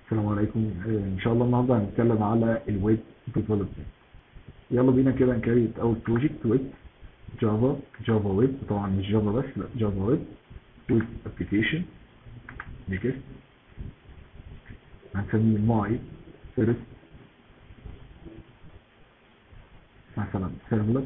السلام عليكم آه، ان شاء الله النهارده هنتكلم على الويب ديفلوبمنت يلا بينا كده نكريت اول بروجكت ويب جافا جافا ويب طبعا مش جافا بس لا جافا ويب ويب ابلكيشن نيكست هنسميه ماي فيرست مثلا سيرفلت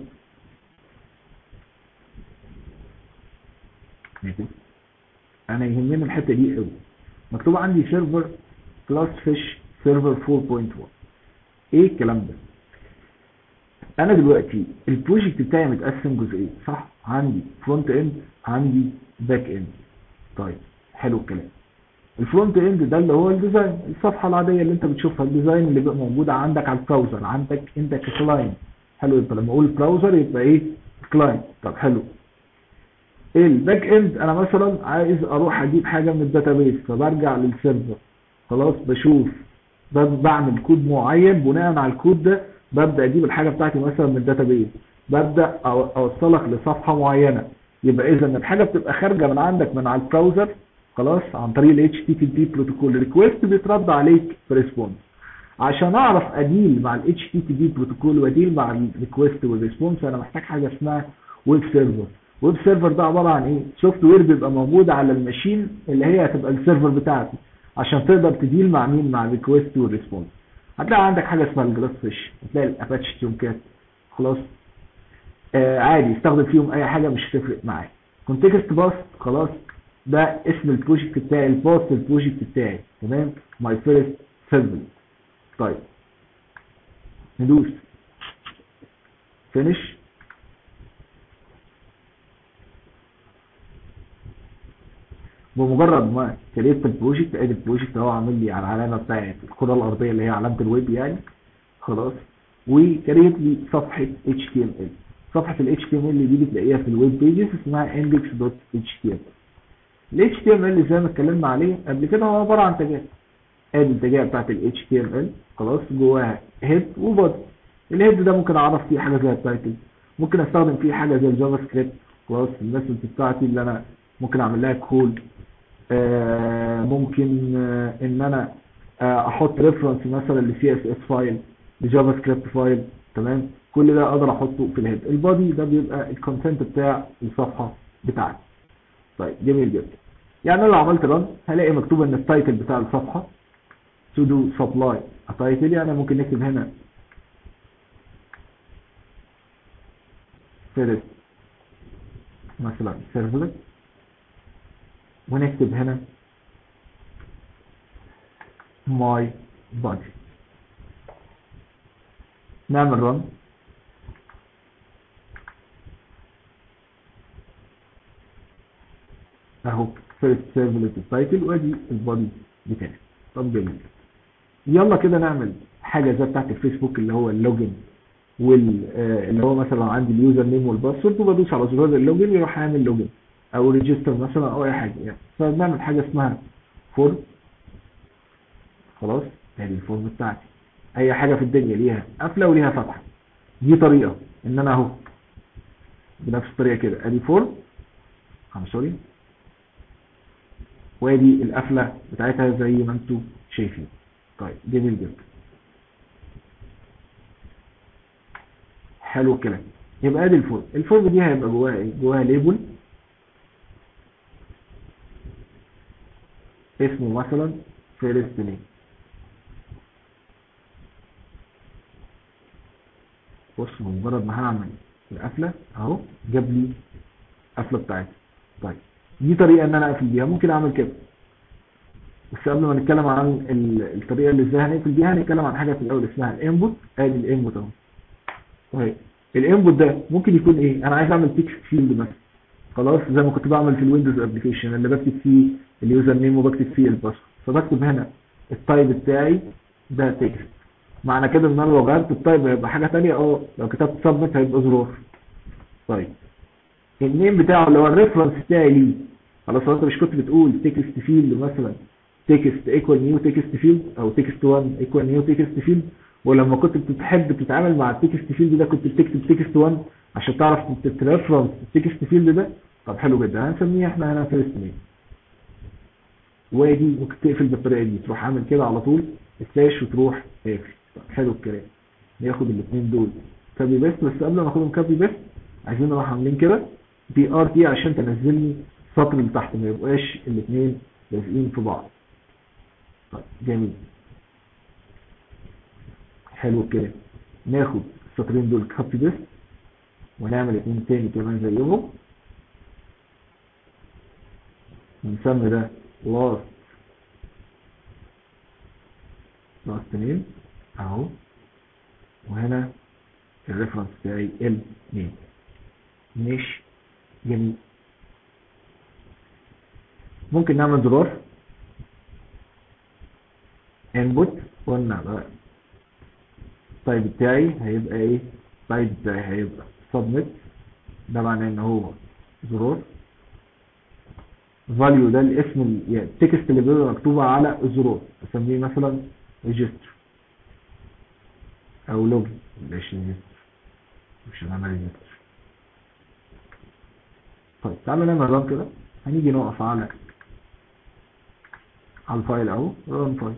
نيكست انا يهمني الحته دي قوي مكتوب عندي سيرفر كلاس فيش سيرفر 4.1 ايه الكلام ده انا دلوقتي البروجكت بتاعي متقسم جزئين صح عندي فرونت اند عندي باك اند طيب حلو الكلام الفرونت اند ده اللي هو الديزاين الصفحه العاديه اللي انت بتشوفها الديزاين اللي بيبقى موجوده عندك على البراوزر عندك انت ككلاينت حلو يبقى لما اقول براوزر يبقى ايه كلاينت طب حلو الباك اند انا مثلا عايز اروح اجيب حاجه من الداتابيس فبرجع للسيرفر خلاص بشوف ب- بعمل كود معين بناء على الكود ده ببدا اجيب الحاجه بتاعتي مثلا من الداتابيس ببدا أو- اوصلك لصفحه معينه يبقى اذا الحاجه بتبقى خارجه من عندك من على البراوزر خلاص عن طريق ال HTTP بروتوكول ريكويست بيترد عليك في ريسبونس عشان اعرف اديل مع ال HTTP بروتوكول واديل مع الريكويست والريسبونس انا محتاج حاجه اسمها ويب سيرفر ويب سيرفر ده عباره عن ايه سوفت وير بيبقى موجود على الماشين اللي هي هتبقى السيرفر بتاعتي عشان تقدر تديل مع مين مع الريكويست والريسبونس هتلاقي عندك حاجه اسمها الجلاس فيش هتلاقي الاباتشي تومكات خلاص آه عادي استخدم فيهم اي حاجه مش هتفرق معاك كونتكست باس خلاص ده اسم البروجكت بتاعي الباس البروجكت بتاعي تمام ماي فيرست سيرفر طيب ندوس فينيش بمجرد ما كريت البروجكت ادي البروجكت اهو عامل لي على العلامه بتاعت الكره الارضيه اللي هي علامه الويب يعني خلاص وكريت لي صفحه HTML صفحه ال HTML دي بتلاقيها في الويب بيجز اسمها index.html ال HTML زي ما اتكلمنا عليه قبل كده هو عباره عن تاجات ادي التاجات بتاعت ال HTML خلاص جواها هيد وبودي الهيد ده ممكن اعرف فيه حاجه زي التايتل ممكن استخدم فيه حاجه زي الجافا سكريبت خلاص الميثودز بتاعتي اللي انا ممكن اعمل لها كول آه، ممكن آه، ان انا آه، احط ريفرنس مثلا لسي اس اس فايل لجافا سكريبت فايل تمام كل ده اقدر احطه في الهيد البادي ده بيبقى الكونتنت بتاع الصفحه بتاعتي طيب جميل جدا يعني انا لو عملت رن هلاقي مكتوب ان التايتل بتاع الصفحه to do supply a title يعني ممكن نكتب هنا first مثلا servlet ونكتب هنا my body نعمل run اهو first servlet title وادي البادي بتاعي طب جميل يلا كده نعمل حاجه زي بتاعت الفيسبوك اللي هو اللوجن وال آه، اللي هو مثلا عندي اليوزر نيم والباسورد وبدوس على زرار اللوجن يروح يعمل لوجن او ريجستر مثلا او اي حاجه يعني فبنعمل حاجه اسمها فورم خلاص ادي الفورم بتاعتي اي حاجه في الدنيا ليها قفله وليها فتحه دي طريقه ان انا اهو بنفس الطريقه كده ادي فورم ام سوري وادي القفله بتاعتها زي ما انتم شايفين طيب جميل جدا حلو الكلام يبقى ادي الفورم الفورم دي هيبقى جواها ايه جواها ليبل اسمه مثلا فيرست نيم بص بمجرد ما هعمل القفله اهو جاب لي القفله بتاعتي طيب دي طريقه ان انا اقفل بيها ممكن اعمل كده بس قبل ما نتكلم عن ال- الطريقه اللي ازاي هنقفل بيها هنتكلم عن حاجه في الاول اسمها الانبوت ادي الانبوت اهو طيب الانبوت ده ممكن يكون ايه انا عايز اعمل تكست فيلد مثلا خلاص زي ما كنت بعمل في الويندوز ابلكيشن اللي بكتب فيه اليوزر نيم وبكتب فيه الباسورد فبكتب هنا التايب بتاعي ده تكست معنى كده ان انا لو غيرت التايب هيبقى حاجه ثانيه اه لو كتبت سبميت هيبقى زرار طيب النيم بتاعه اللي هو الريفرنس بتاعي ليه خلاص هو انت مش كنت بتقول تكست فيلد مثلا تكست ايكوال نيو تكست فيلد او تكست 1 ايكوال نيو تكست فيلد ولما كنت بتحب تتعامل مع التكست فيلد ده كنت بتكتب تكست 1 عشان تعرف تريفرنس التكست فيلد ده طب حلو جدا هنسميه احنا هنا فيرست نيم وادي ممكن تقفل بالطريقه دي تروح عامل كده على طول سلاش وتروح قافل طب حلو الكلام ناخد الاثنين دول كابي بيست بس قبل ما ناخدهم كابي بيست عايزين نروح عاملين كده بي ار تي عشان تنزلني سطر اللي تحت ما يبقاش الاثنين لازقين في بعض طيب جميل حلو الكلام ناخد السطرين دول كابي بيست ونعمل اتنين تاني كمان زيهم ونسمي ده last last name اهو وهنا الريفرنس بتاعي ال نيم ماشي جميل ممكن نعمل زرار input قلنا بقى التايب بتاعي هيبقى ايه التايب بتاعي هيبقى submit ده معناه ان هو زرار value ده الاسم ال- يعني التكست اللي بيبقى مكتوبة على الزرار اسميه مثلا register او login بلاش register مش هنعمل register طيب تعالوا نعمل ران كده هنيجي نقف على على الفايل اهو ران فايل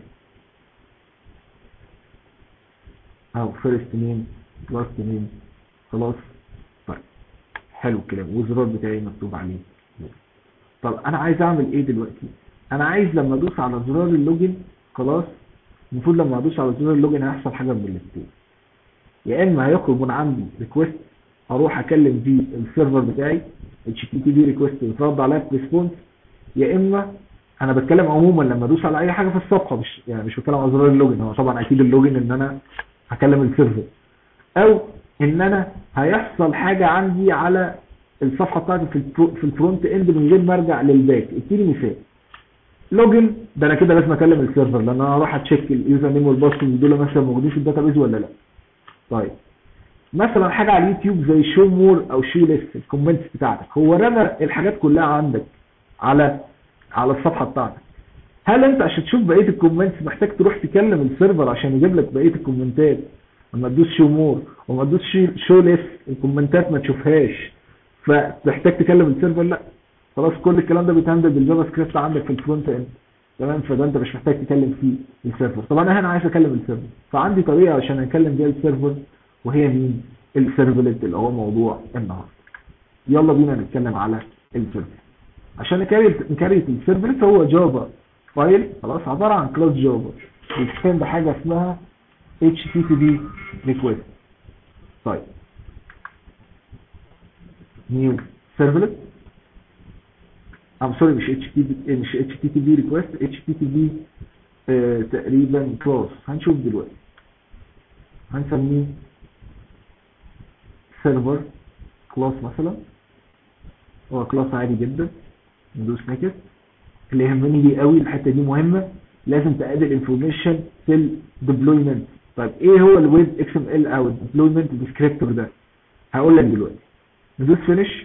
اهو فيرست نيم لاست نيم خلاص طيب حلو الكلام والزرار بتاعي مكتوب عليه طب انا عايز اعمل ايه دلوقتي انا عايز لما ادوس على زرار اللوجن خلاص المفروض لما ادوس على زرار اللوجن هيحصل حاجه من الاثنين يا اما هيخرج من عندي ريكوست اروح اكلم بيه السيرفر بتاعي اتش تي تي بي ريكوست يترد عليا بريسبونس يا اما انا بتكلم عموما لما ادوس على اي حاجه في الصفحه مش يعني مش بتكلم على زرار اللوجن هو طبعا اكيد اللوجن ان انا هكلم السيرفر او ان انا هيحصل حاجه عندي على الصفحه بتاعتي في الفرو- في الفرونت اند من غير ما ارجع للباك اديني مثال لوجن ده انا كده لازم اكلم السيرفر لان انا هروح اتشيك اليوزر نيم والباسورد دول مثلا موجودين في الداتابيز ولا لا طيب مثلا حاجه على اليوتيوب زي شو مور او شو ليست الكومنتس بتاعتك هو رمى الحاجات كلها عندك على على الصفحه بتاعتك هل انت عشان تشوف بقيه الكومنتس محتاج تروح تكلم السيرفر عشان يجيب لك بقيه الكومنتات لما تدوس شو مور وما تدوس شو ليست الكومنتات ما تشوفهاش فتحتاج تكلم السيرفر لا خلاص كل الكلام ده بيتهندل بالجافا سكريبت عندك في الفرونت اند تمام فده انت مش محتاج تكلم فيه السيرفر طب انا هنا عايز اكلم السيرفر فعندي طريقه عشان اكلم بيها السيرفر وهي مين السيرفلت اللي هو موضوع النهارده يلا بينا نتكلم على السيرفر عشان نكريت نكريت السيرفلت هو جافا فايل خلاص عباره عن كلاس جافا بيتكلم بحاجه اسمها HTTP request طيب نيو سيرفلت ام سوري مش HTTP مش HTTP request HTTP آه تقريبا كلاس هنشوف دلوقتي هنسميه سيرفر كلاس مثلا هو كلاس عادي جدا ندوس نكت اللي يهمني دي قوي الحته دي مهمه لازم تقابل انفورميشن في الديبلويمنت طيب ايه هو الويب اكس ام ال او الديبلويمنت ديسكريبتور ده هقول لك دلوقتي ندوس فينش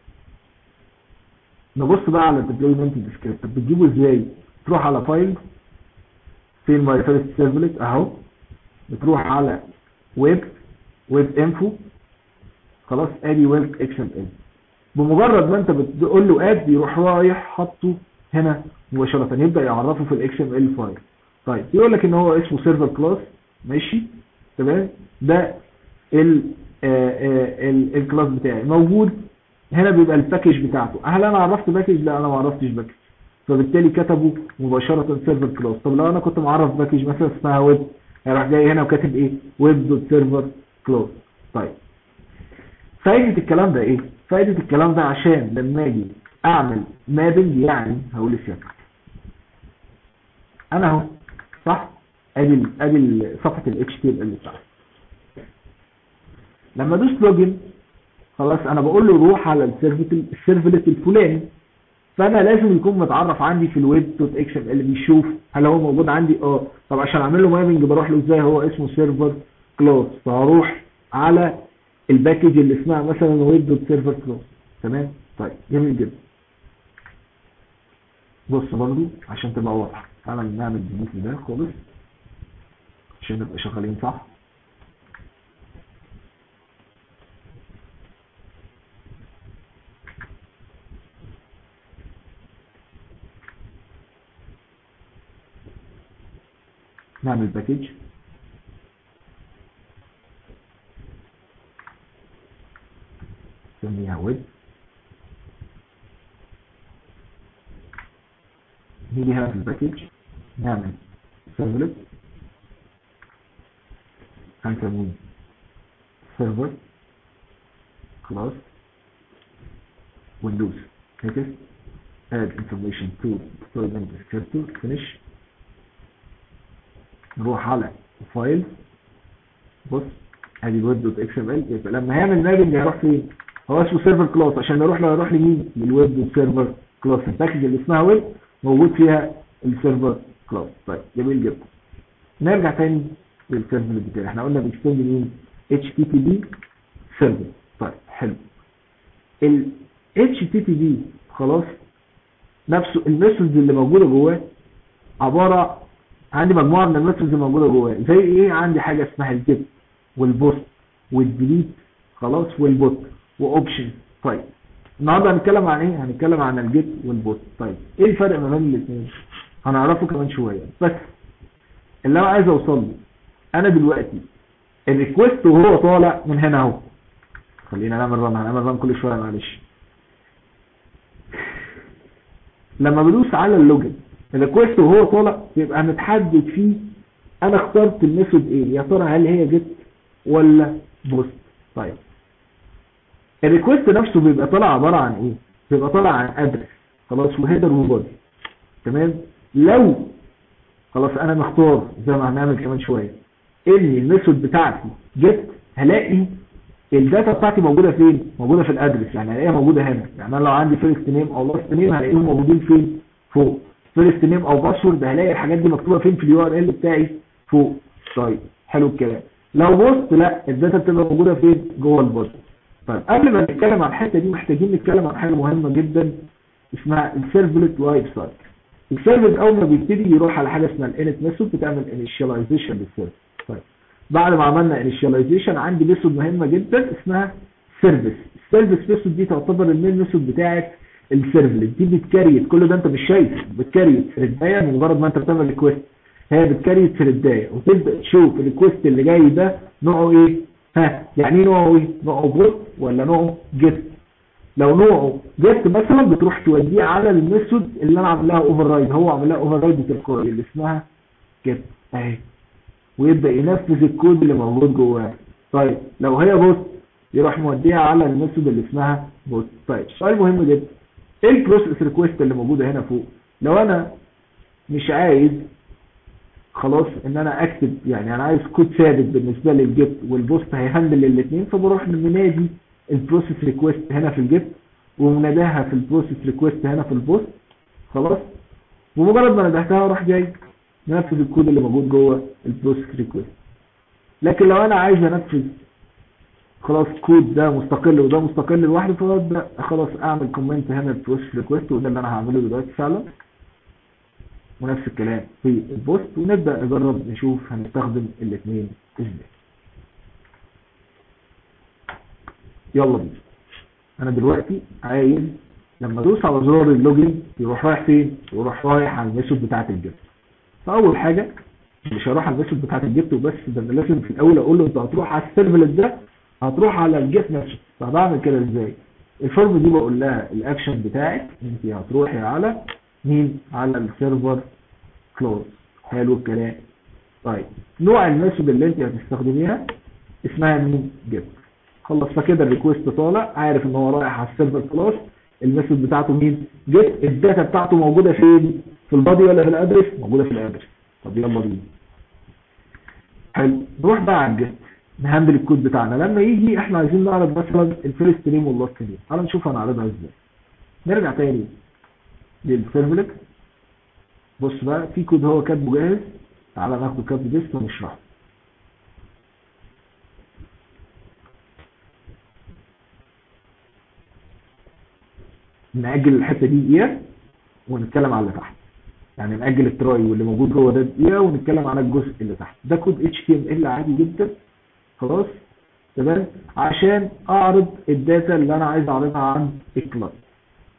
نبص بقى على الديبلويمنت ديسكريبتور بتجيبه ازاي تروح على فايل فين ماي فيرست سيرفلت اهو بتروح على ويب ويب انفو خلاص ادي ويب اكس ام ال بمجرد ما انت بتقول له اد يروح رايح حاطه هنا مباشره يبدا يعرفه في الاكس ام ال فايل طيب يقول لك ان هو اسمه سيرفر كلاس ماشي تمام ده ال الكلاس بتاعي موجود هنا بيبقى الباكج بتاعته هل انا عرفت باكج لا انا ما عرفتش باكج فبالتالي كتبوا مباشره سيرفر كلاس طب لو انا كنت معرف باكج مثلا اسمها ويب هيروح جاي هنا وكاتب ايه ويب دوت سيرفر كلاس طيب فايده الكلام ده ايه فايده الكلام ده عشان لما اجي اعمل مابنج يعني هقول لسيادتك انا اهو صح ادي ادي صفحه الاتش تي ال بتاعتي لما ادوس لوجن خلاص انا بقول له روح على السيرفلت السيرفلت الفلاني فانا لازم يكون متعرف عندي في الويب دوت اكس ام ال بيشوف هل هو موجود عندي اه طب عشان اعمل له مابنج بروح له ازاي هو اسمه سيرفر كلاس فهروح على الباكج اللي اسمها مثلا ويب دوت سيرفر كلاس تمام طيب جميل جدا بص برضو عشان تبقى واضحه تعالى نعمل ديليت ده خالص عشان نبقى شغالين صح نعمل باكج نسميها ويب نيجي هنا في الباكج نعمل سيرفلت هنسميه سيرفر خلاص ويندوز هيك add information to deployment descriptor finish نروح على فايل بص ادي الويب دوت اكس ام ال يبقى لما هيعمل مابنج هيروح فين هو اسمه سيرفر كلاس عشان يروح له يروح لمين للويب دوت سيرفر كلاس الباكج اللي اسمها ويب موجود فيها السيرفر كلاس طيب جميل جدا نرجع تاني للسيرفر بتاعي احنا قلنا بيكستند مين اتش تي تي بي سيرفر طيب حلو ال اتش تي تي بي خلاص نفسه الميثودز اللي موجوده جواه عباره عندي مجموعه من الميثودز اللي موجوده جواه زي ايه عندي حاجه اسمها الجيت والبوست والديليت خلاص والبوت واوبشن طيب النهارده هنتكلم عن ايه هنتكلم عن الجيت والبوت طيب ايه الفرق ما بين الاثنين هنعرفه كمان شويه بس اللي انا عايز اوصل له انا دلوقتي الريكوست وهو طالع من هنا اهو خلينا نعمل رن هنعمل رن كل شويه معلش لما بدوس على اللوجن الريكوست وهو طالع يبقى متحدد فيه انا اخترت الميثود ايه يا ترى هل هي جيت ولا بوست طيب الريكوست نفسه بيبقى طالع عباره عن ايه بيبقى طالع عن ادرس خلاص وهيدر وبودي تمام لو خلاص انا مختار زي ما هنعمل كمان شويه ان الميثود بتاعتي جيت هلاقي الداتا بتاعتي موجوده فين موجوده في الادرس يعني هلاقيها موجوده هنا يعني انا لو عندي فيرست نيم او لاست نيم هلاقيهم موجودين فين فوق فيرست نيم او باسورد هلاقي الحاجات دي مكتوبه فين في اليو ار ال بتاعي فوق طيب حلو الكلام لو بوست لا الداتا بتبقى موجوده فين جوه البوست طيب قبل ما نتكلم عن الحته دي محتاجين نتكلم عن حاجه مهمه جدا اسمها السيرفلت لايف سايكل السيرفلت اول ما بيبتدي يروح على حاجه اسمها الانت ميثود بتعمل انيشاليزيشن للسيرفر طيب بعد ما عملنا انيشاليزيشن عندي ميثود مهمه جدا اسمها سيرفيس السيرفيس ميثود دي تعتبر المين ميثود بتاعت السيرفلت دي بتكريت كل ده انت مش شايف بتكريت ثريدايه مجرد ما انت بتعمل ريكوست هي بتكريت ثريدايه وتبدا تشوف الريكوست اللي جاي ده نوعه ايه ها يعني ايه نوعه ايه نوعه بوت ولا نوعه جيت لو نوعه جيت مثلا بتروح توديه على الميثود اللي انا عامل لها اوفر رايد هو عامل لها اوفر رايد تلقائي اللي اسمها جيت اهي ويبدا ينفذ الكود اللي موجود جواه طيب لو هي بوست يروح موديها على الميثود اللي اسمها بوست طيب سؤال مهم جدا ايه البروسيس ريكويست اللي موجوده هنا فوق لو انا مش عايز خلاص ان انا اكتب يعني انا عايز كود ثابت بالنسبه للجيت والبوست هيهندل الاثنين فبروح منادي البروسيس ريكويست هنا في الجيت ومناداها في البروسيس ريكويست هنا في البوست خلاص ومجرد ما ندهتها اروح جاي ننفذ الكود اللي موجود جوه البروسيس ريكويست لكن لو انا عايز انفذ خلاص كود ده مستقل وده مستقل لوحده فابدا خلاص اعمل كومنت هنا البروسيس ريكويست وده اللي انا هعمله دلوقتي فعلا ونفس الكلام في البوست ونبدا نجرب نشوف هنستخدم الاثنين ازاي يلا بينا انا دلوقتي عايز لما ادوس على زرار اللوجن يروح رايح فين يروح رايح على الميثود بتاعه الجيت فاول حاجه مش هروح على الميثود بتاعه الجيت وبس ده انا لازم في الاول اقول له انت هتروح على السيرفلت ده هتروح على الجيت نفسه طب بعمل كده ازاي الفورم دي بقول لها الاكشن بتاعك انت هتروحي على مين على السيرفر كلوز حلو الكلام طيب نوع الميثود اللي انت هتستخدميها اسمها مين جيت خلص فكده الريكوست طالع عارف ان هو رايح على السيرفر كلاس الميثود بتاعته مين جيت الداتا بتاعته موجوده فين في البادي ولا في الادرس موجوده في الادرس طب يلا بينا حلو نروح بقى على الجيت نهندل الكود بتاعنا لما يجي احنا عايزين نعرض مثلا الفيرست نيم واللاست نيم تعالى نشوف هنعرضها ازاي نرجع تاني للسيرفلت بص بقى في كود هو كاتبه جاهز تعالى ناخده كاب بيست ونشرحه نأجل الحتة دي دقيقة ونتكلم على اللي تحت يعني نأجل التراي واللي موجود جوه ده دقيقة ونتكلم على الجزء اللي تحت ده كود HTML عادي جدا خلاص تمام عشان اعرض الداتا اللي انا عايز اعرضها عن الكلاينت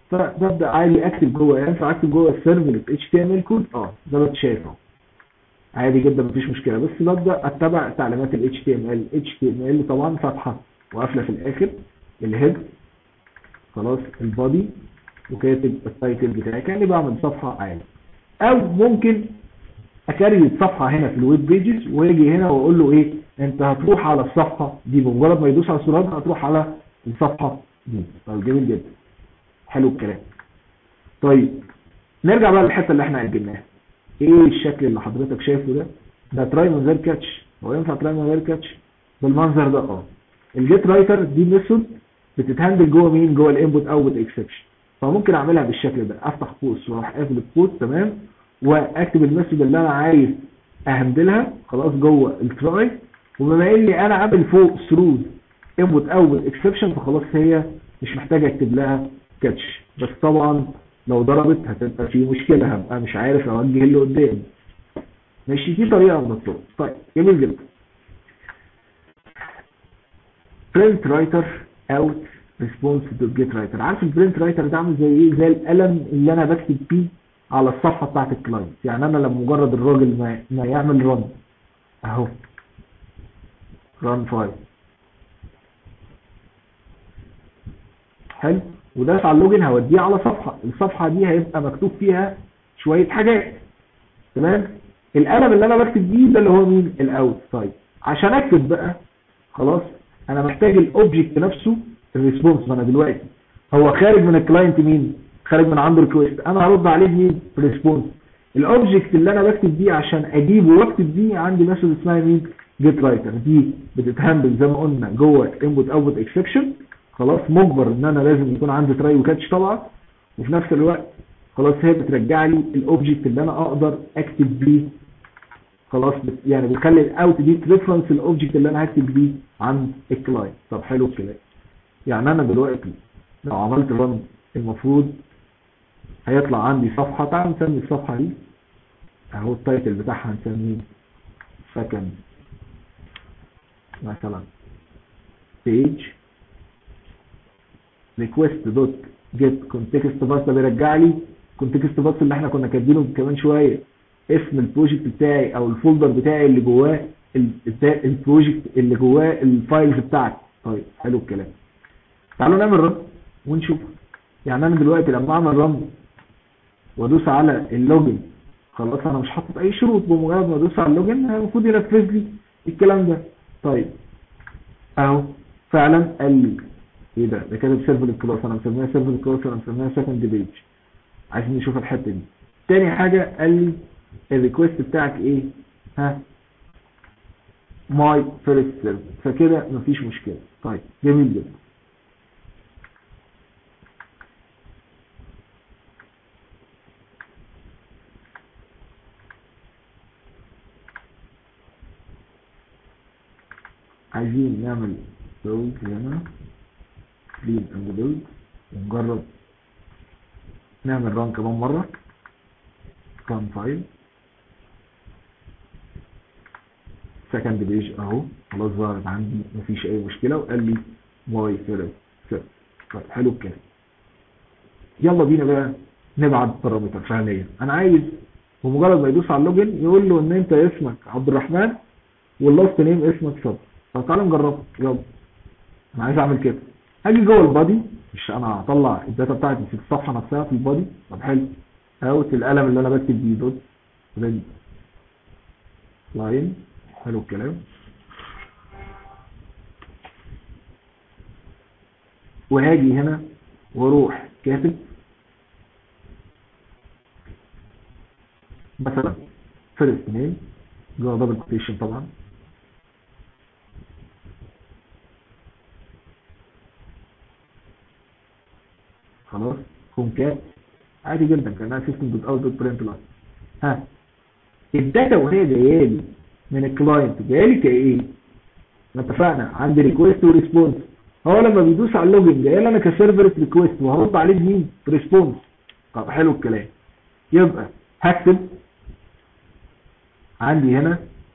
فببدا عادي اكتب جوه ينفع اكتب جوه السيرفلت اتش تي ام ال كود اه ده اللي شايفه عادي جدا مفيش مشكله بس ببدا اتبع تعليمات ال HTML HTML طبعا فاتحه وقافله في الاخر الهيد خلاص البادي وكاتب التايتل بتاعي كاني بعمل صفحه عادي او ممكن اكريت صفحه هنا في الويب بيجز واجي هنا واقول له ايه انت هتروح على الصفحه دي بمجرد ما يدوس على الزرار هتروح على الصفحه دي طيب جميل جدا حلو الكلام طيب نرجع بقى للحته اللي احنا اجلناها ايه الشكل اللي حضرتك شايفه ده ده تراي من غير كاتش هو ينفع تراي من غير كاتش بالمنظر ده اه الجيت رايتر دي ميثود بتتهندل جوه مين جوه الانبوت اوتبوت اكسبشن فممكن اعملها بالشكل ده افتح قوس واروح قافل القوس تمام واكتب الميثود اللي انا عايز اهندلها خلاص جوه التراي وبما اني انا عامل فوق ثرو انبوت اوتبوت اكسبشن فخلاص هي مش محتاجه اكتب لها كاتش بس طبعا لو ضربت هتبقى في مشكله هبقى مش عارف اوجه اللي قدامي ماشي دي طريقه من الطرق طيب جميل جدا برنت رايتر اوت ريسبونس تو جيت رايتر عارف البرنت رايتر ده عامل زي ايه زي القلم اللي انا بكتب فيه على الصفحه بتاعت الكلاينت يعني انا لما مجرد الراجل ما, ما يعمل رن اهو ران فايل حلو وده على اللوجن هوديه على صفحه الصفحه دي هيبقى مكتوب فيها شويه حاجات تمام القلم اللي انا بكتب بيه ده اللي هو مين الاوت طيب عشان اكتب بقى خلاص انا محتاج الاوبجكت نفسه الريسبونس ما انا دلوقتي هو خارج من الكلاينت مين خارج من عنده ريكويست انا هرد عليه مين ريسبونس الاوبجكت اللي انا بكتب بيه عشان اجيبه واكتب بيه عندي ميثود اسمها مين جيت رايتر دي بتتهندل زي ما قلنا جوه انبوت اوتبوت اكسبشن خلاص مجبر ان انا لازم يكون عندي تراي وكاتش طبعا وفي نفس الوقت خلاص هي بترجع لي الاوبجكت اللي انا اقدر اكتب بيه خلاص بت يعني بتخلي الاوت دي ريفرنس الاوبجكت اللي انا هكتب بيه عند الكلاينت طب حلو الكلام يعني انا دلوقتي لو عملت رن المفروض هيطلع عندي صفحه تعال نسمي الصفحه دي اهو التايتل بتاعها هنسميه سكند مثلا page request dot get context bus ده بيرجع لي context bus اللي احنا كنا كاتبينه كمان شويه اسم البروجكت بتاعي او الفولدر بتاعي اللي جواه البروجكت اللي جواه الفايلز بتاعتي طيب حلو الكلام تعالوا نعمل رن ونشوف يعني انا دلوقتي لما اعمل رن وادوس على اللوجن خلاص انا مش حاطط اي شروط بمجرد ما ادوس على اللوجن المفروض ينفذ لي الكلام ده طيب اهو فعلا قال لي ايه ده ده كاتب سيرفر كلاس انا مسميها سيرفر كلاس انا مسميها سكند بيج عايزين نشوف الحته دي تاني حاجه قال لي الريكوست بتاعك ايه ها ماي فيرست سيرفر فكده مفيش مشكله طيب جميل جدا عايزين نعمل بيلد هنا كلين اند بيلد ونجرب نعمل ران كمان مرة ران فايل سكند بيج اهو خلاص ظهرت عندي مفيش اي مشكلة وقال لي ماي فيرست سيرفر طيب حلو الكلام يلا بينا بقى نبعت بارامتر فعليا انا عايز بمجرد ما يدوس على اللوجن يقول له ان انت اسمك عبد الرحمن واللاست نيم اسمك صبري طب تعالى نجربه يلا انا عايز اعمل كده هاجي جوه البادي مش انا هطلع الداتا بتاعتي في الصفحه نفسها في البادي طب حلو اوت القلم اللي انا بكتب بيه دوت ريد لاين حلو الكلام وهاجي هنا واروح كاتب مثلا فيرست نيم جوه دبل كوتيشن طبعا خلاص كونكات عادي جدا كانها سيستم دوت اوت دوت برنت لاين ها الداتا وهي جايه لي من الكلاينت جايه لي كايه ما اتفقنا عندي ريكويست وريسبونس هو لما بيدوس على اللوجن جاي لي انا كسيرفر ريكويست وهرد عليه بمين ريسبونس طب حلو الكلام يبقى هكتب عندي هنا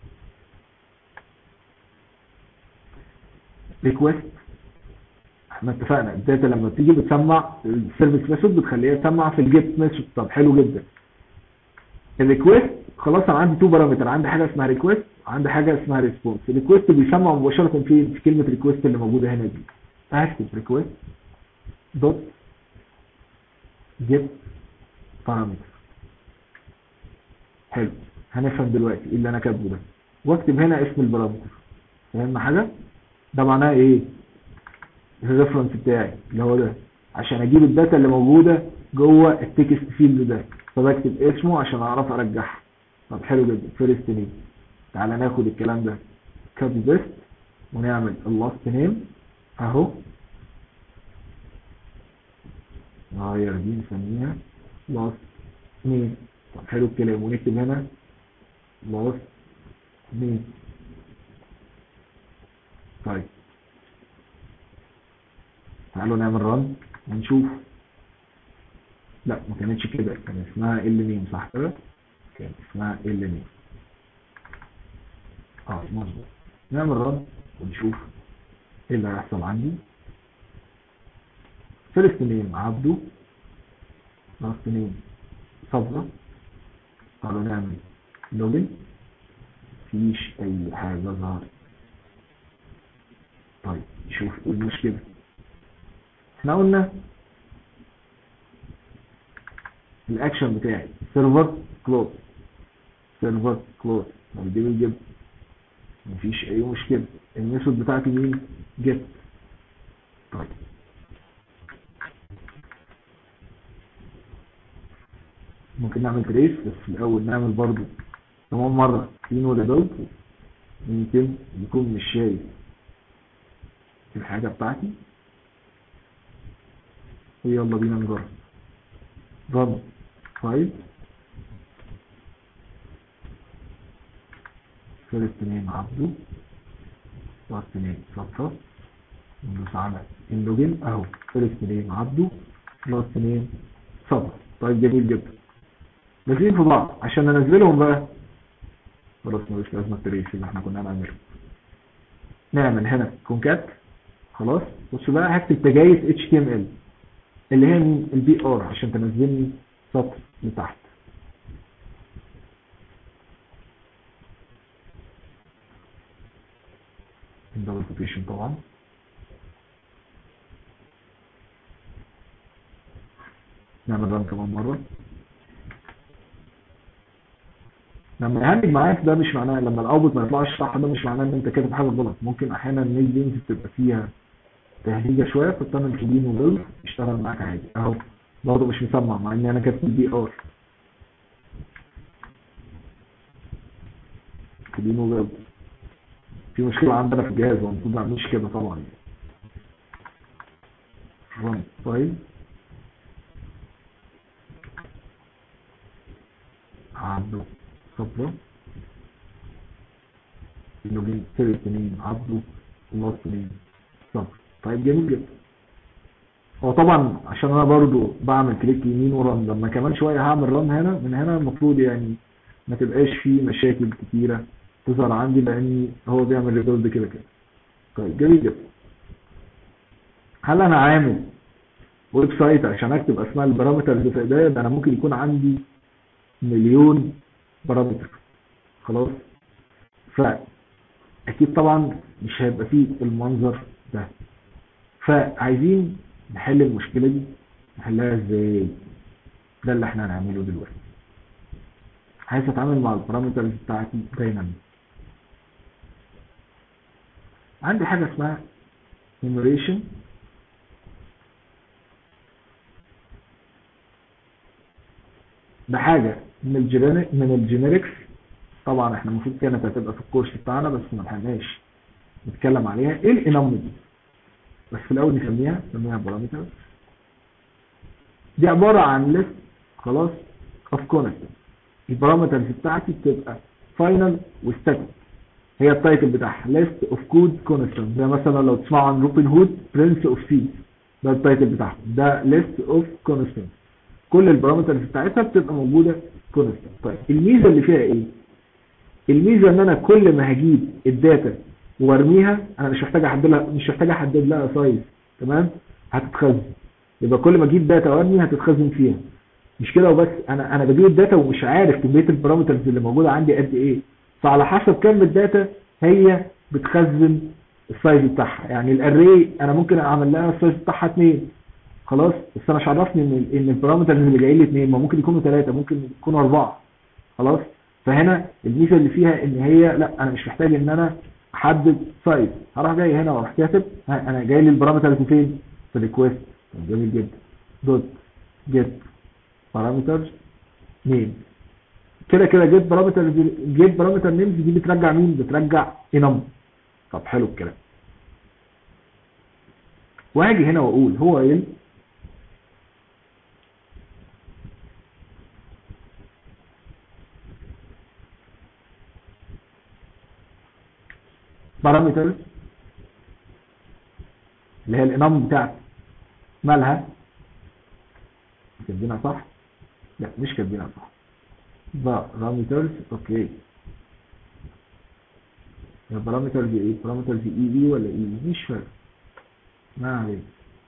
ريكويست احنا اتفقنا الداتا لما بتيجي بتسمع السيرفيس ميثود بتخليها تسمع في الجيت ميثود طب حلو جدا الريكوست خلاص انا عندي تو بارامتر عندي حاجه اسمها ريكوست وعندي حاجه اسمها ريسبونس الريكوست بيسمى مباشره فين في كلمه ريكوست اللي موجوده هنا دي هكتب ريكوست دوت جيت بارامتر حلو هنفهم دلوقتي ايه اللي انا كاتبه ده واكتب هنا اسم البارامتر فاهم حاجه ده معناه ايه الريفرنس بتاعي اللي هو ده عشان اجيب الداتا اللي موجوده جوه التكست فيلد ده فبكتب اسمه عشان اعرف ارجعها طب حلو جدا فيرست نيم تعالى ناخد الكلام ده كوبي بيست ونعمل اللاست نيم اهو نغير دي نسميها لاست نيم طب حلو الكلام ونكتب هنا لاست نيم طيب تعالوا نعمل رن ونشوف لا ما كانتش كده كان اسمها ال ميم صح كده كان اسمها ال ميم اه مظبوط نعمل رن ونشوف ايه اللي هيحصل عندي فيرست نيم عبده لاست نيم صبرا تعالوا نعمل لوجن مفيش اي حاجه ظهرت طيب نشوف ايه المشكله احنا قلنا الاكشن بتاعي سيرفر كلوز سيرفر كلوز دي بيجيب مفيش اي مشكله الميثود بتاعتي مين جيت طيب ممكن نعمل تريس بس في الاول نعمل برضو كمان مره كلين ولا دوت يمكن يكون مش شايف الحاجه بتاعتي ويلا بينا نجرب رن فايل فيرست نيم عبده لاست نيم صفصف ندوس على اللوجن اهو فيرست نيم عبده لاست نيم صفر طيب جميل جدا لازمين في بعض عشان انزلهم بقى خلاص ملوش لازمه التريس اللي احنا كنا هنعمله نعمل هنا كونكات خلاص بص بقى هكتب تجايز اتش تي ام ال اللي هي مين البي ار عشان تنزلني سطر لتحت دبل كوتيشن طبعا نعمل ران كمان مرة لما يهنج معاك ده مش معناه لما الاوتبوت ما يطلعش صح ده مش معناه ان انت كاتب حاجه غلط ممكن احيانا النيل لينز بتبقى فيها تهديجه شويه فبتعمل كلين وبيلد يشتغل معاك عادي اهو برضه مش مسمع مع ان انا كاتب بي ار كلين وبيلد في مشكله عندنا في الجهاز المفروض ما اعملش كده طبعا رن طيب عبده صبره اللوجين ثالث سنين عبده الله سنين صبر طيب جميل جدا هو طبعا عشان انا برضو بعمل كليك يمين ورن لما كمان شويه هعمل رن هنا من هنا المفروض يعني ما تبقاش فيه مشاكل كتيره تظهر عندي لاني هو بيعمل ريبيلد كده كده طيب جميل جدا هل انا عامل ويب سايت عشان اكتب اسماء البارامترز في ايديا ده انا ممكن يكون عندي مليون بارامتر خلاص فاكيد طبعا مش هيبقى فيه المنظر ده فعايزين نحل المشكلة دي نحلها ازاي ده اللي احنا هنعمله دلوقتي عايز اتعامل مع البارامترز بتاعتي دايناميك عندي حاجة اسمها enumeration بحاجة من الجينيريك من الجينيريكس طبعا احنا المفروض كانت هتبقى في الكورس بتاعنا بس ما لحقناش نتكلم عليها ايه الانومي دي بس في الاول نسميها نسميها بارامتر دي عبارة عن ليست خلاص اوف كونستنت البارامترز بتاعتي بتبقى فاينل وستاتيك هي التايتل بتاعها ليست اوف كود كونستنت زي مثلا لو تسمعوا عن روبن هود برنس اوف سيز ده التايتل بتاعها ده ليست اوف كونستنت كل البارامترز بتاعتها بتبقى موجودة كونستنت طيب الميزة اللي فيها ايه الميزة ان انا كل ما هجيب الداتا وارميها انا مش محتاج احدد لها مش محتاج احدد لها سايز تمام هتتخزن يبقى كل ما اجيب داتا وارمي هتتخزن فيها مش كده وبس انا انا بجيب الداتا ومش عارف كميه البارامترز اللي موجوده عندي قد ايه فعلى حسب كم الداتا هي بتخزن السايز بتاعها يعني الاري انا ممكن اعمل لها السايز بتاعها 2 خلاص بس انا مش عرفني ان ان البارامترز اللي جايين لي 2 ما ممكن يكونوا 3 ممكن يكونوا 4 خلاص فهنا الميزه اللي فيها ان هي لا انا مش محتاج ان انا احدد سايز هروح جاي هنا واروح كاتب ها، انا جاي لي البارامترز فين في الريكوست طب جميل جدا دوت جيت بارامترز نيم كده كده جيت بارامتر جيت بارامتر نيمز دي بترجع مين بترجع انم طب حلو الكلام وهاجي هنا واقول هو ال بارامترز اللي هي الانام بتاعتي مالها كاتبينها صح لا مش كاتبينها صح بارامترز اوكي البارامترز ايه بارامترز اي بي ولا اي بي مش فارق ما عليك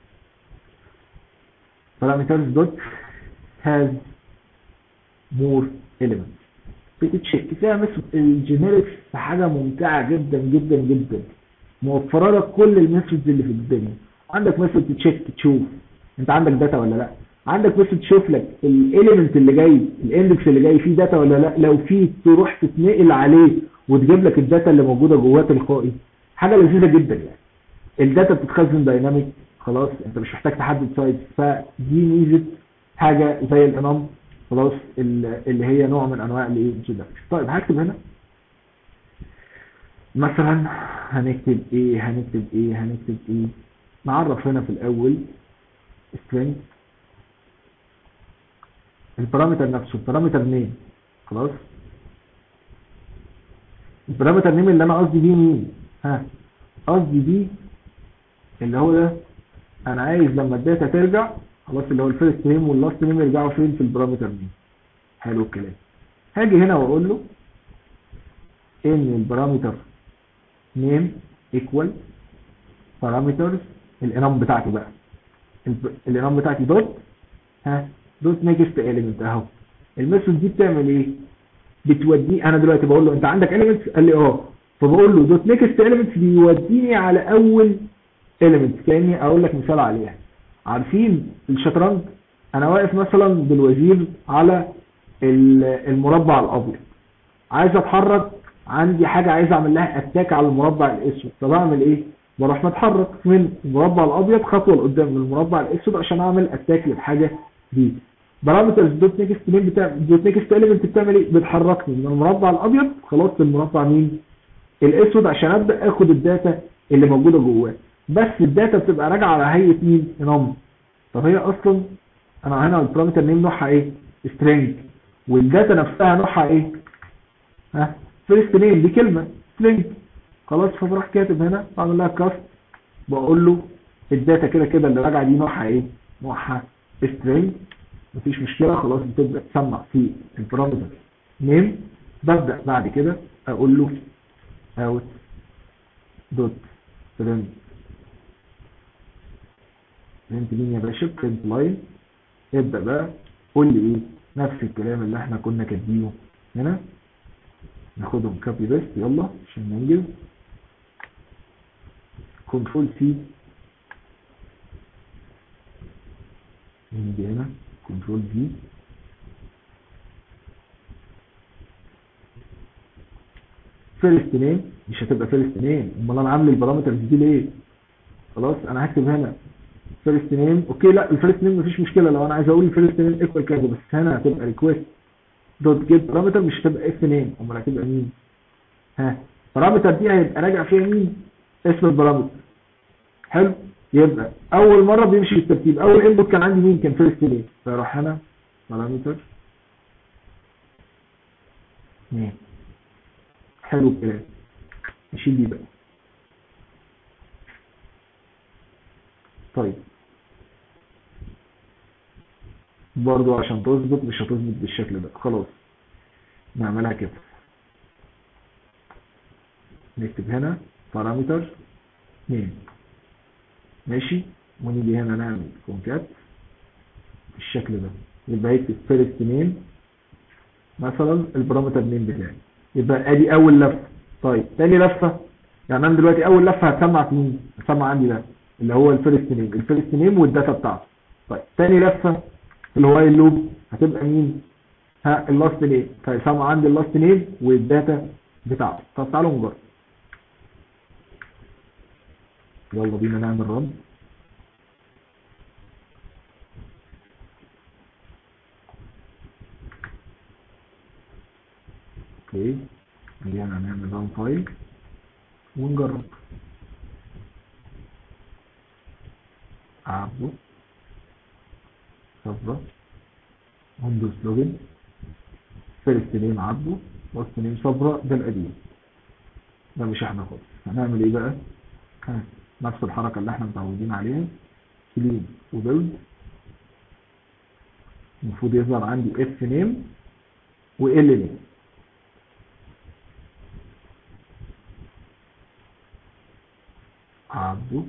parameters dot has more elements بتتشيك فيها مثل الجينيركس في حاجة ممتعة جدا جدا جدا موفرة لك كل الميثودز اللي في الدنيا عندك ميثود تشيك تشوف انت عندك داتا ولا لا عندك ميثود تشوف لك الاليمنت اللي جاي الاندكس اللي جاي فيه داتا ولا لا لو فيه تروح تتنقل عليه وتجيب لك الداتا اللي موجوده جواه تلقائي حاجه لذيذه جدا يعني الداتا بتتخزن دايناميك خلاص انت مش محتاج تحدد سايز فدي ميزه حاجه زي الانام خلاص ال- اللي هي نوع من انواع الايه جدا طيب هكتب هنا مثلا هنكتب ايه هنكتب ايه هنكتب ايه نعرف هنا في الاول string البارامتر نفسه البارامتر نيم خلاص البارامتر نيم اللي انا قصدي بيه مين ها قصدي بيه اللي هو ده انا عايز لما الداتا ترجع خلاص اللي هو الفيرست نيم واللاست نيم يرجعوا فين في البارامتر نيم حلو الكلام هاجي هنا واقول له ان البارامتر نيم ايكوال بارامترز الانام بتاعتي بقى الب- الانام بتاعتي دوت ها دوت نيكست اليمنت اهو الميثود دي بتعمل ايه بتوديه انا دلوقتي بقول له انت عندك اليمنتس قال لي اه فبقول له دوت نيكست اليمنتس بيوديني على اول اليمنت كاني اقول لك مثال عليها عارفين الشطرنج انا واقف مثلا بالوزير على ال- المربع الابيض عايز اتحرك عندي حاجه عايز اعمل لها اتاك على المربع الاسود طب اعمل ايه بروح متحرك من المربع الابيض خطوه لقدام من المربع الاسود عشان اعمل اتاك للحاجه دي بارامترز دوت نيكست مين بتاع دوت نيكست اليمنت بتعمل ايه بتحركني من المربع الابيض خلاص للمربع مين الاسود عشان ابدا اخد الداتا اللي موجوده جواه بس الداتا بتبقى راجعه على هيئه مين انام طب هي اصلا انا هنا البارامتر نيم نوعها ايه سترينج والداتا نفسها نوعها ايه ها فيرست نيم دي كلمه سترينج خلاص فبروح كاتب هنا بعمل لها كاست بقول له الداتا كده كده اللي راجعه دي نوعها ايه نوعها سترينج مفيش مشكله خلاص بتبدا تسمع في البارامتر نيم ببدا بعد كده اقول له اوت دوت برنت برنت مين يا باشا برنت لاين ابدا بقى قول لي ايه نفس الكلام اللي احنا كنا كاتبينه هنا ناخدهم كوبي بيست يلا عشان ننجز كنترول سي نيجي هنا كنترول في فيرست نيم مش هتبقى فيرست نيم امال انا عامل البارامترز دي ليه خلاص انا هكتب هنا فيرست نيم اوكي لا الفيرست نيم مفيش مشكله لو انا عايز اقول الفيرست نيم ايكوال كذا بس هنا هتبقى ريكويست دوت جيت بارامتر مش هتبقى اف نيم امال هتبقى مين ها بارامتر دي هيبقى راجع فيها مين اسم البارامتر حلو يبقى اول مره بيمشي بالترتيب اول انبوت كان عندي مين كان فيرست نيم فاروح هنا بارامتر نيم حلو الكلام نشيل دي بقى طيب برضو عشان تظبط مش هتظبط بالشكل ده خلاص نعملها كده نكتب هنا بارامتر نيم ماشي ونيجي هنا نعمل كونكات بالشكل ده يبقى هيكتب فيرست نيم مثلا البارامتر نيم بتاعي يبقى ادي اول لفه طيب تاني لفه يعني انا دلوقتي اول لفه هتسمع في مين هتسمع عندي ده اللي هو الفيرست نيم الفيرست نيم والداتا بتاعته طيب تاني لفه اللي هو اللوب هتبقى مين ها اللاست نيم فيسمع عندي اللاست نيم والداتا بتاعته طب تعالوا نجرب يلا بينا نعمل رن اوكي رجعنا نعمل ران فايل ونجرب عبده صفرة ويندوز لوجن فيرست نيم عبده لاست نيم صفرة ده القديم ده مش احنا خالص هنعمل ايه بقى ها نفس الحركة اللي احنا متعودين عليها كلين وبيلد المفروض يظهر عندي اف نيم وال نيم عبده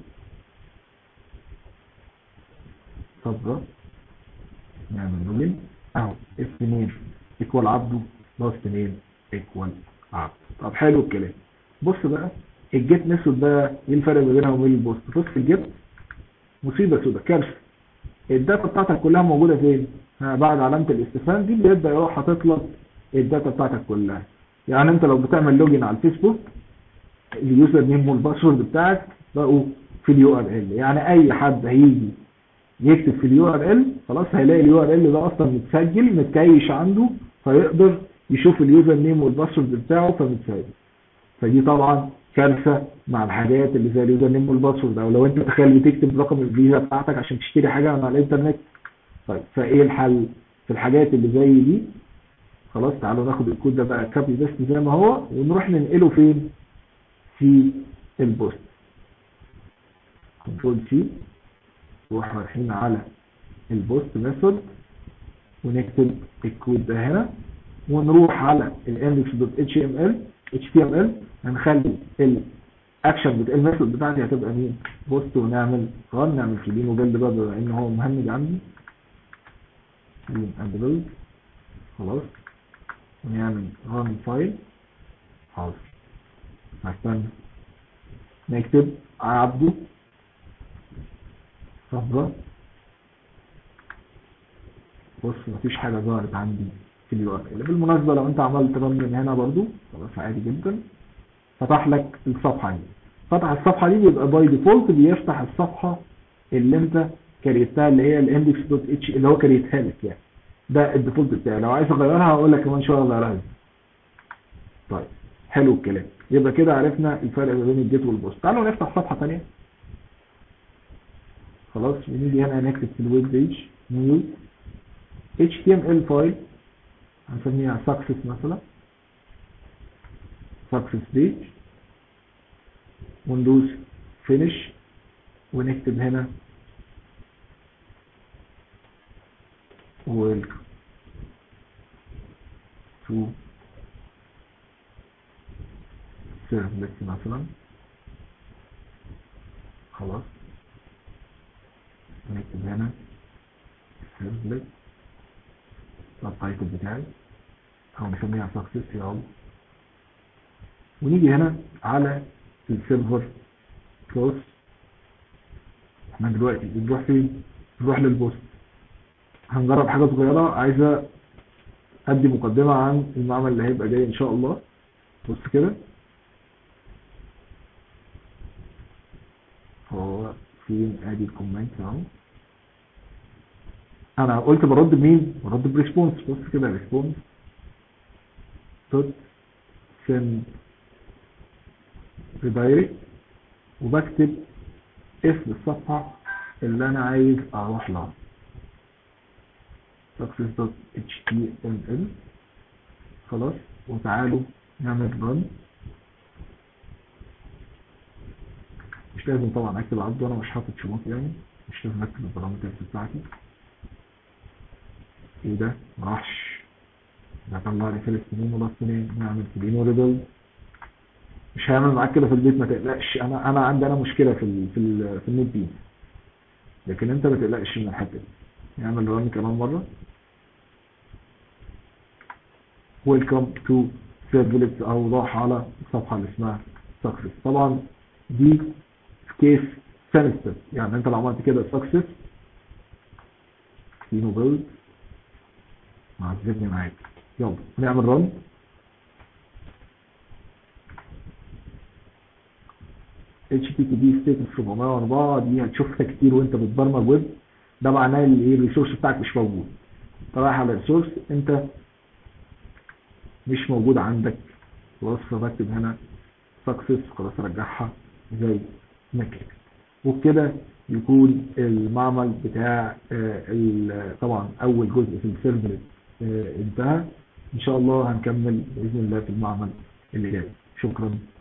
صبرة نعمل لوجن اهو اف نيم ايكوال عبده لاست نيم ايكوال عبده طب حلو الكلام بص بقى الجيت ميثود بقى ايه الفرق ما بينها وبين البوست بص في الجيت مصيبه سودا كارثه الداتا بتاعتك كلها موجوده فين ها بعد علامه الاستفهام دي بيبدا يروح حاطط لك الداتا بتاعتك كلها يعني انت لو بتعمل لوجن على الفيسبوك اليوزر نيم والباسورد بتاعك بقوا في اليو ار ال يعني اي حد هيجي يكتب في اليو ار ال خلاص هيلاقي اليو ار ال ده اصلا متسجل متكيش عنده فيقدر يشوف اليوزر نيم والباسورد بتاعه فمتسجل فدي طبعا كارثه مع الحاجات اللي زي اليوزر نيم والباسورد او لو انت تخيل بتكتب رقم الفيزا بتاعتك عشان تشتري حاجه على الانترنت طيب فايه الحل في الحاجات اللي زي دي خلاص تعالوا ناخد الكود ده بقى كابي بس زي ما هو ونروح ننقله فين في البوست كنترول سي نروح رايحين على البوست ميثود ونكتب الكود ده هنا ونروح على الاندكس دوت اتش ام ال اتش تي ام ال هنخلي الاكشن بتاع الميثود بتاعتي هتبقى مين بوست ونعمل رن نعمل كلين وبيلد بقى بما ان هو مهمج عندي كلين اند بيلد خلاص ونعمل رن فايل حاضر هستنى نكتب عبده صفرة بص مفيش حاجة ظهرت عندي في اليو ار ال بالمناسبة لو انت عملت رن من هنا برضو خلاص عادي جدا فتح لك الصفحة دي فتح الصفحة دي بيبقى باي ديفولت بيفتح الصفحة اللي انت كريتها اللي هي الاندكس دوت اتش اللي هو كريتها لك يعني ده الديفولت بتاعي لو عايز اغيرها هقول لك كمان شويه اغيرها طيب حلو الكلام يبقى كده عرفنا الفرق ما بين الجيت والبوست تعالوا نفتح صفحه ثانيه خلاص ونيجي هنا نكتب في الويب بيج نيو html فايل هنسميها success مثلا success page وندوس finish ونكتب هنا welcome to servlet مثلا خلاص نكتب هنا servlet التايتل بتاعي او نسميها success يلا ونيجي هنا على السيرفر كلوز احنا دلوقتي بنروح فين نروح للبوست هنجرب حاجة صغيرة عايزة ادي مقدمة عن المعمل اللي هيبقى جاي ان شاء الله بص كده هو فين ادي الكومنت اهو انا قلت برد بمين برد بريسبونس بص كده ريسبونس دوت سند ريدايركت وبكتب اسم الصفحة اللي انا عايز اروح لها success.html خلاص وتعالوا نعمل رن مش لازم طبعا اكتب عبده انا مش حاطط شروط يعني مش لازم اكتب البارامترز بتاعتي ايه ده مراحش ده طلع لي فيرست نيم ولاست نيم نعمل كلين وريبل مش هيعمل معاك كده في البيت ما تقلقش انا انا عندي انا مشكله في ال في ال في النت دي لكن انت ما تقلقش من الحته دي نعمل رن كمان مره ويلكم تو سيرفلت او راح على الصفحه اللي اسمها سكسس طبعا دي في كيس سنستر يعني انت لو عملت كده سكسس سينو بيلد معذبني معاك يلا نعمل رن HTTP ستيتس 704 دي هتشوفها كتير وانت بتبرمج ويب ده معناه ان ايه الريسورس بتاعك مش موجود رايح على الريسورس انت مش موجود عندك خلاص فبكتب هنا سكسس خلاص ارجعها زي ما كده وبكده يكون المعمل بتاع طبعا اول جزء في السيرفر انتهى ان شاء الله هنكمل باذن الله في المعمل اللي جاي شكرا